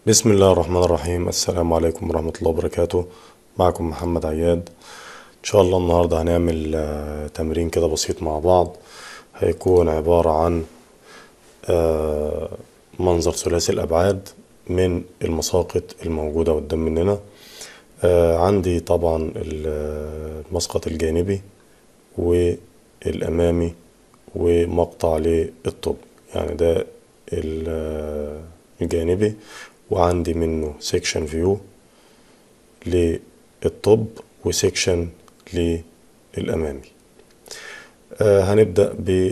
بسم الله الرحمن الرحيم السلام عليكم ورحمة الله وبركاته معكم محمد عياد إن شاء الله النهاردة هنعمل آه، تمرين كده بسيط مع بعض هيكون عبارة عن آه، منظر ثلاثي الأبعاد من المساقط الموجودة قدام مننا آه، عندي طبعا المسقط الجانبي والأمامي ومقطع للطب يعني ده ال- الجانبي وعندي منه سيكشن فيو للطب وسيكشن للأمامي آه، هنبدأ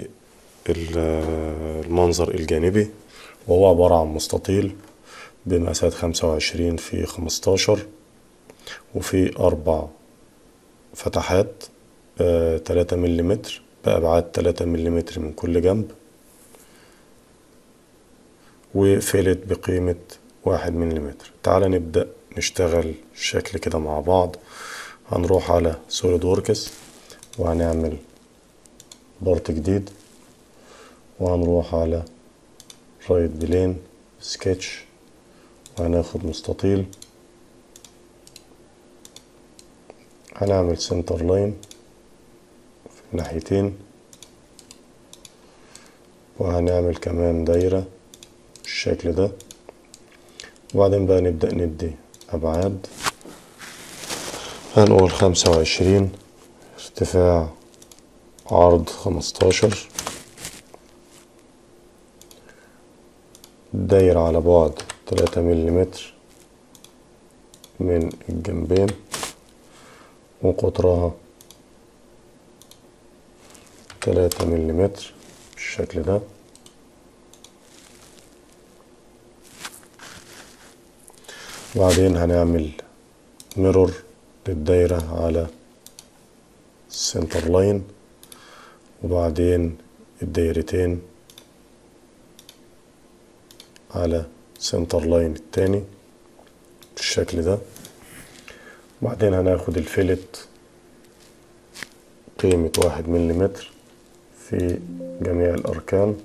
بالمنظر الجانبي وهو عبارة عن مستطيل بمقاسات خمسة وعشرين في خمستاشر وفي أربع فتحات آه، تلاتة مليمتر بأبعاد تلاتة مليمتر من كل جنب وفيلت بقيمة واحد مليمتر تعال نبدأ نشتغل الشكل كده مع بعض هنروح على سوليد ووركس وهنعمل بارت جديد وهنروح على رايت بلين سكتش وهناخد مستطيل هنعمل سنتر لاين في الناحيتين وهنعمل كمان دايرة بالشكل ده وبعدين بقى نبدأ ندي أبعاد هنقول خمسة وعشرين ارتفاع عرض خمستاشر دايرة على بعد تلاتة مليمتر من الجنبين وقطرها تلاتة مليمتر بالشكل ده وبعدين هنعمل ميرور للدايرة على السنتر لاين وبعدين الدايرتين على سنتر لاين التاني بالشكل ده وبعدين هناخد الفيلت قيمة واحد مليمتر في جميع الأركان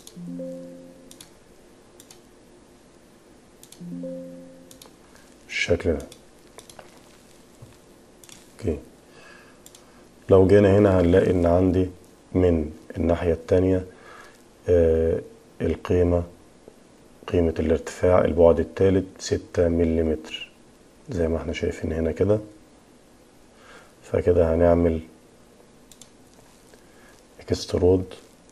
بالشكل ده اوكي لو جينا هنا هنلاقي ان عندي من الناحية التانية آه القيمة قيمة الارتفاع البعد الثالث ستة مليمتر زي ما احنا شايفين هنا كده فكده هنعمل اكسترود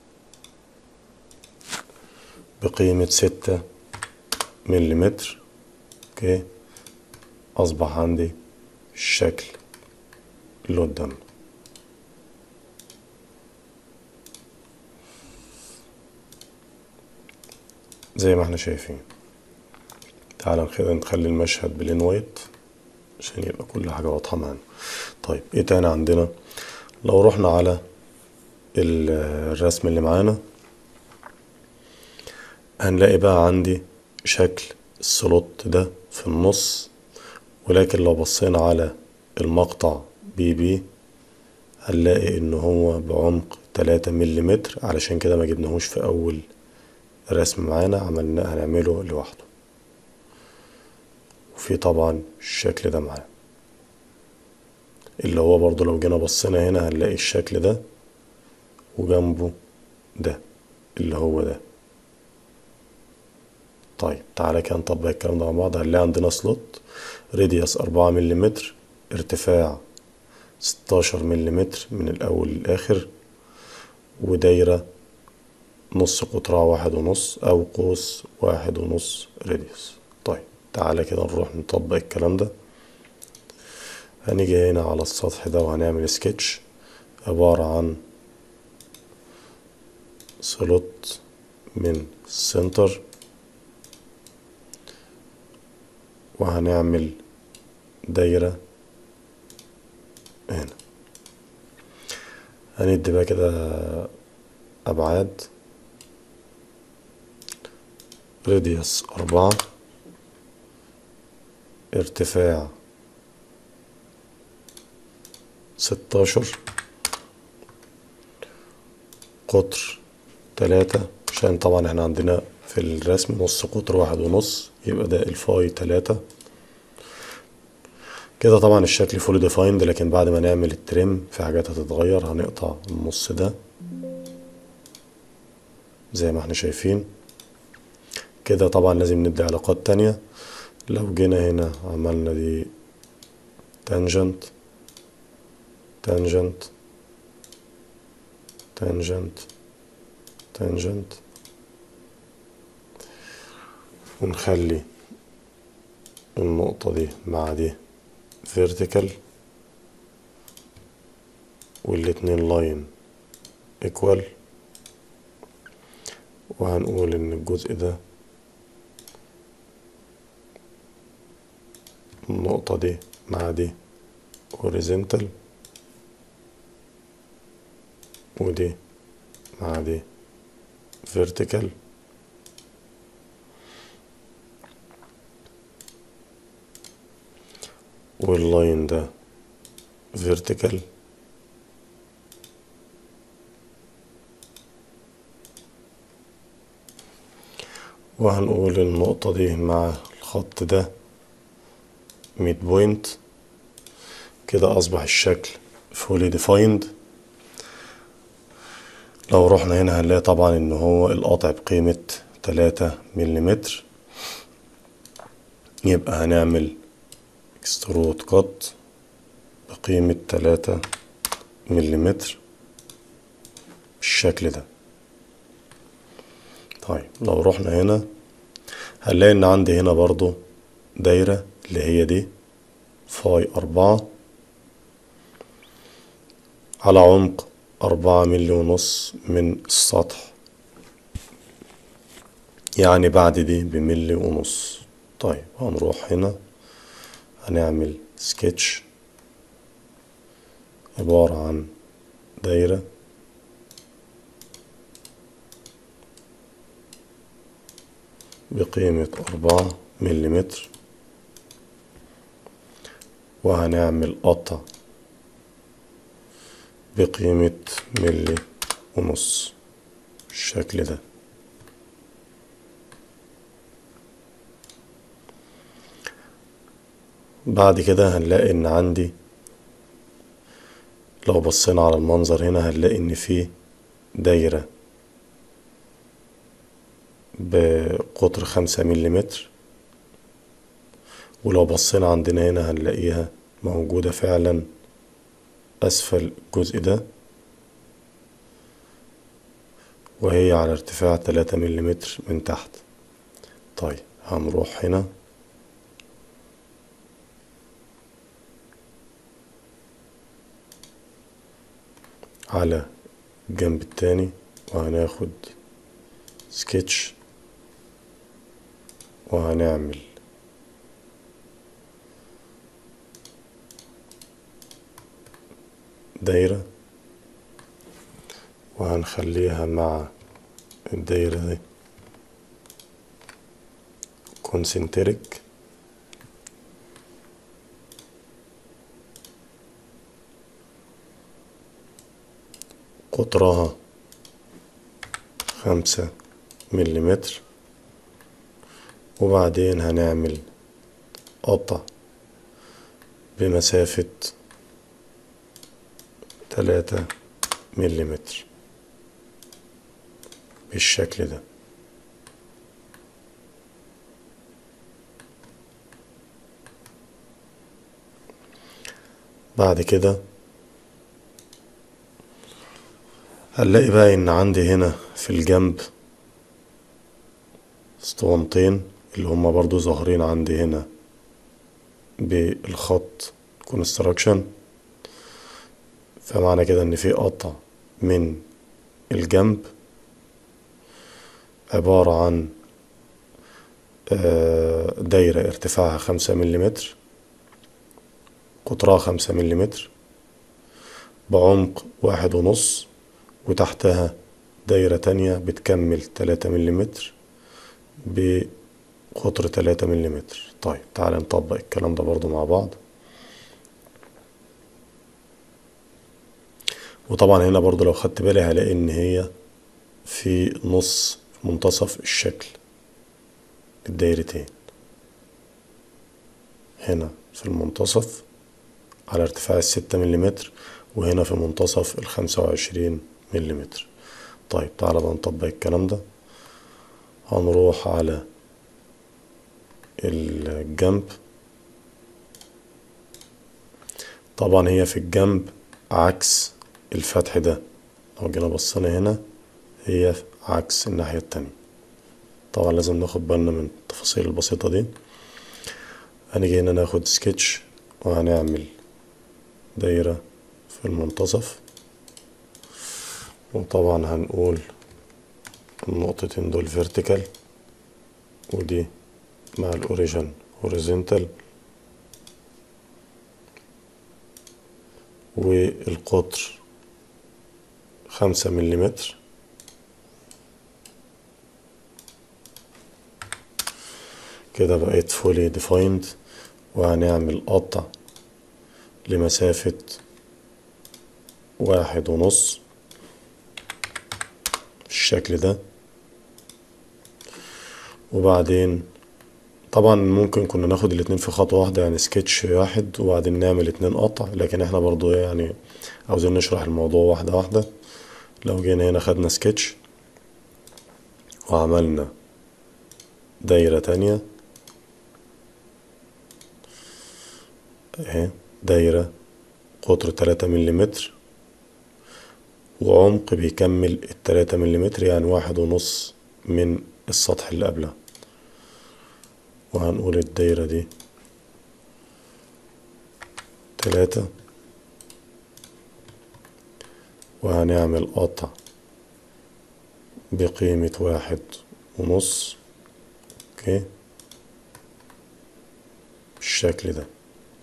بقيمة ستة مليمتر اوكي اصبح عندي الشكل اللي قدامنا زي ما احنا شايفين تعال كده نخلي المشهد بلين وايت عشان يبقى كل حاجة واضحة معانا طيب ايه تاني عندنا لو رحنا على ال- الرسم اللي معانا هنلاقي بقى عندي شكل السلوت ده في النص ولكن لو بصينا على المقطع بي بي هنلاقي ان هو بعمق تلاتة مليمتر علشان كده ما جبناهوش في اول رسم معانا عملنا هنعمله لوحده وفي طبعا الشكل ده معاه اللي هو برضو لو جينا بصينا هنا هنلاقي الشكل ده وجنبه ده اللي هو ده طيب تعالى كده نطبق الكلام ده مع بعض هنلاقي عندنا سلوت راديوس أربعة مليمتر ارتفاع ستاشر مليمتر من الأول للآخر ودايرة نص قطرها واحد ونص أو قوس واحد ونص راديوس طيب تعالى كده نروح نطبق الكلام ده هنيجي هنا على السطح ده وهنعمل سكتش عبارة عن سلوت من السنتر وهنعمل دايرة هنا هندي بقى كده أبعاد راديوس أربعة ارتفاع ستاشر قطر تلاتة عشان طبعا احنا عندنا في الرسم نص قطر واحد ونص يبقى ده الفاي تلاتة كده طبعا الشكل فولي ديفايند لكن بعد ما نعمل الترم في حاجات هتتغير هنقطع النص ده زي ما احنا شايفين كده طبعا لازم ندي علاقات تانية لو جينا هنا عملنا دي تانجنت تانجنت تانجنت تانجنت ونخلي النقطة دي مع دي vertical والاتنين لاين equal وهنقول ان الجزء ده النقطة دي مع دي horizontal ودي مع دي vertical واللاين ده vertical وهنقول النقطة دي مع الخط ده ميد بوينت كده أصبح الشكل فولي ديفايند لو رحنا هنا هنلاقي طبعا ان هو القطع بقيمة تلاتة مليمتر يبقى هنعمل اكسترود كات بقيمة تلاتة مليمتر بالشكل ده طيب لو رحنا هنا هنلاقي ان عندي هنا برضو دايرة اللي هي دي فاي أربعة على عمق أربعة ملي ونص من السطح يعني بعد دي بملي ونص طيب هنروح هنا هنعمل سكتش عبارة عن دايرة بقيمة أربعة مليمتر وهنعمل قطع بقيمة ملي ونص بالشكل ده بعد كده هنلاقي ان عندي لو بصينا على المنظر هنا هنلاقي ان في دايرة بقطر خمسة مليمتر ولو بصينا عندنا هنا هنلاقيها موجودة فعلا أسفل الجزء ده وهي على ارتفاع تلاتة مليمتر من تحت طيب هنروح هنا على الجنب التاني وهناخد سكتش وهنعمل دايرة وهنخليها مع الدايرة دي كونسنتريك قطرها خمسة مليمتر وبعدين هنعمل قطع بمسافة تلاتة مليمتر بالشكل ده بعد كده هنلاقي بقى ان عندي هنا في الجنب اسطوانتين اللي هما برضو ظاهرين عندي هنا بالخط كونستراكشن فمعنى كده ان في قطع من الجنب عبارة عن دايرة ارتفاعها خمسة مليمتر قطرها خمسة مليمتر بعمق واحد ونص وتحتها دايرة تانية بتكمل تلاتة مليمتر بقطر تلاتة مليمتر طيب تعالى نطبق الكلام ده برضو مع بعض وطبعا هنا برضو لو خدت بالي هلاقي ان هي في نص منتصف الشكل الدايرتين هنا في المنتصف على ارتفاع الستة مليمتر وهنا في منتصف الخمسة وعشرين مليمتر طيب تعالى بقى نطبق الكلام ده هنروح على الجنب طبعا هي في الجنب عكس الفتح ده لو جينا بصينا هنا هي عكس الناحية التانية طبعا لازم ناخد بالنا من التفاصيل البسيطة دي هنيجي هنا ناخد سكتش وهنعمل دايرة في المنتصف وطبعا هنقول النقطتين دول فيرتيكال ودي مع الاوريجن هوريزونتال والقطر خمسة مليمتر كده بقيت فولي ديفايند وهنعمل قطع لمسافة واحد ونص بالشكل ده وبعدين طبعا ممكن كنا ناخد الاتنين في خطوة واحدة يعني سكتش واحد وبعدين نعمل اتنين قطع لكن احنا برضو يعني عاوزين نشرح الموضوع واحدة واحدة لو جينا هنا خدنا سكتش وعملنا دايرة تانية اهي دايرة قطر تلاتة مليمتر وعمق بيكمل التلاتة مليمتر يعني واحد ونص من السطح اللي قبلها وهنقول الدايرة دي تلاتة وهنعمل قطع بقيمة واحد ونص اوكي بالشكل ده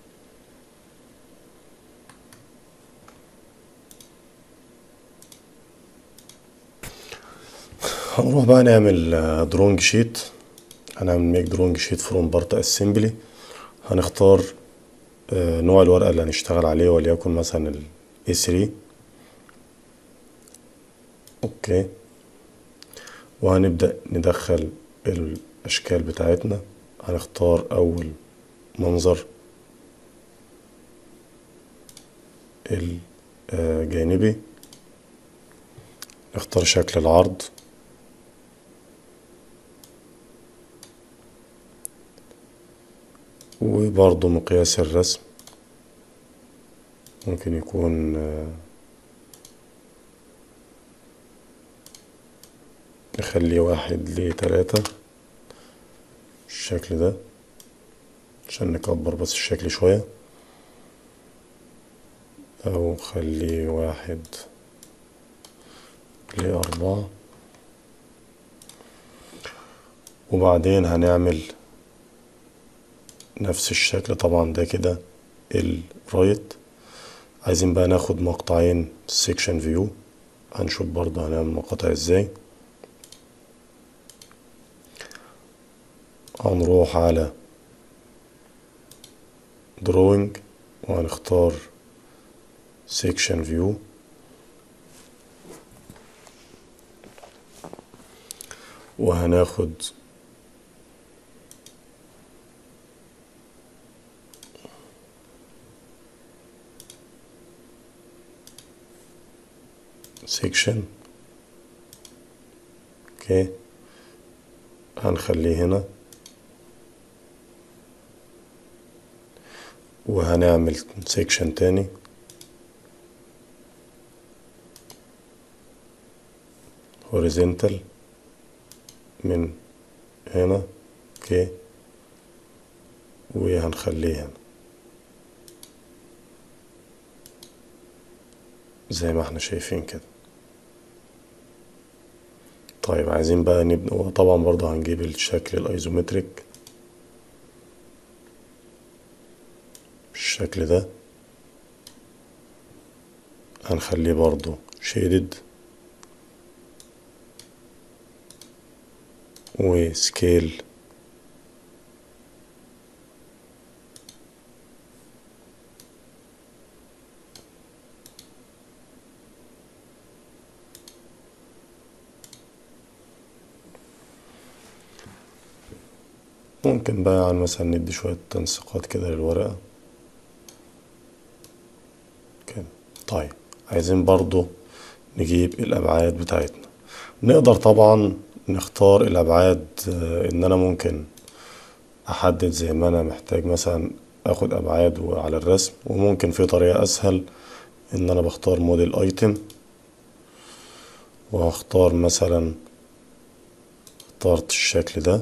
هنروح بقى نعمل درونج شيت هنعمل ميك درونج شيت فروم بارت اسمبلي هنختار آه، نوع الورقة اللي هنشتغل عليه وليكن مثلا ال A3 اوكي وهنبدأ ندخل الأشكال بتاعتنا هنختار أول منظر الجانبي نختار شكل العرض وبرضو مقياس الرسم ممكن يكون آه، نخليه واحد لتلاتة بالشكل ده عشان نكبر بس الشكل شوية أو خليه واحد لأربعة وبعدين هنعمل نفس الشكل طبعا ده كده الرايت عايزين بقى ناخد مقطعين سيكشن فيو هنشوف برضه هنعمل مقاطع ازاي هنروح على دروينج وهنختار سيكشن فيو وهناخد سيكشن اوكي هنخليه هنا وهنعمل سيكشن تاني هوريزونتال من هنا اوكي وهنخليه هنا زي ما احنا شايفين كده طيب عايزين بقى نبدأ وطبعا برضه هنجيب الشكل الايزومتريك بالشكل ده هنخليه برضه شيدد وسكيل ممكن بقى يعني مثلا ندي شوية تنسيقات كده للورقة كده طيب عايزين برضو نجيب الأبعاد بتاعتنا نقدر طبعا نختار الأبعاد آه، إن أنا ممكن أحدد زي ما أنا محتاج مثلا أخد أبعاد على الرسم وممكن في طريقة أسهل إن أنا بختار موديل أيتم وهختار مثلا اخترت الشكل ده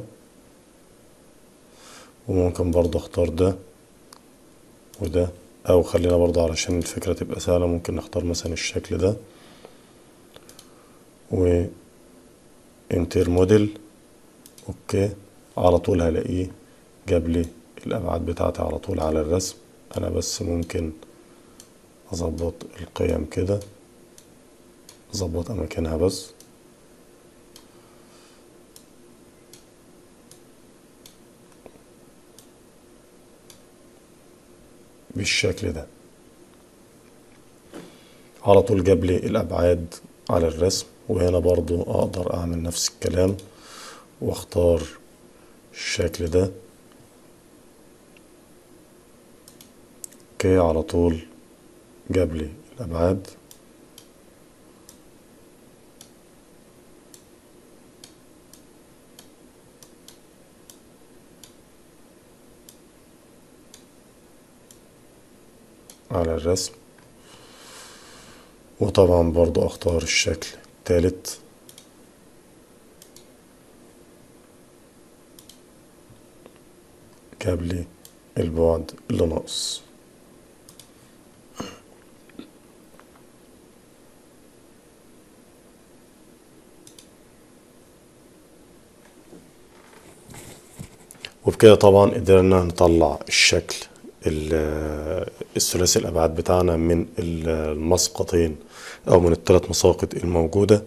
وممكن برضه اختار ده وده او خلينا برضه علشان الفكرة تبقى سهلة ممكن نختار مثلا الشكل ده و انتر موديل اوكي على طول هلاقيه جاب لي الابعاد بتاعتي على طول على الرسم انا بس ممكن اظبط القيم كده اظبط اماكنها بس بالشكل ده على طول جاب لي الابعاد على الرسم وهنا برضو اقدر اعمل نفس الكلام واختار الشكل ده اوكي على طول جاب لي الابعاد على الرسم وطبعا برضو اختار الشكل التالت جاب لي البعد اللي ناقص وبكده طبعا قدرنا نطلع الشكل ال- الثلاثي الأبعاد بتاعنا من المسقطين أو من الثلاث مساقط الموجودة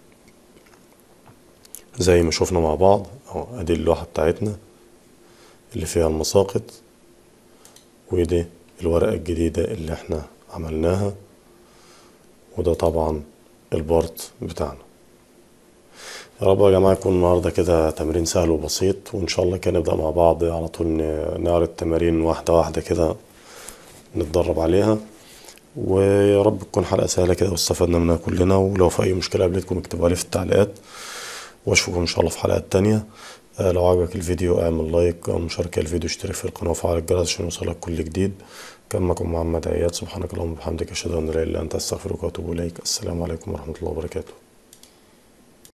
زي ما شفنا مع بعض أهو أدي اللوحة بتاعتنا اللي فيها المساقط ودي الورقة الجديدة اللي احنا عملناها وده طبعا البارت بتاعنا يا رب يا جماعة يكون النهاردة كده تمرين سهل وبسيط وإن شاء الله كده نبدأ مع بعض على طول ن- نعرض تمارين واحدة واحدة كده نتدرب عليها ويا رب تكون حلقة سهلة كده واستفدنا منها كلنا ولو في أي مشكلة قابلتكم اكتبوها لي في التعليقات واشوفكم إن شاء الله في حلقات تانية آه، لو عجبك الفيديو اعمل لايك أو مشاركة الفيديو اشترك في القناة وفعل الجرس عشان يوصلك كل جديد كان معكم محمد عياد سبحانك اللهم وبحمدك أشهد أن لا إله إلا أنت أستغفرك وأتوب إليك السلام عليكم ورحمة الله وبركاته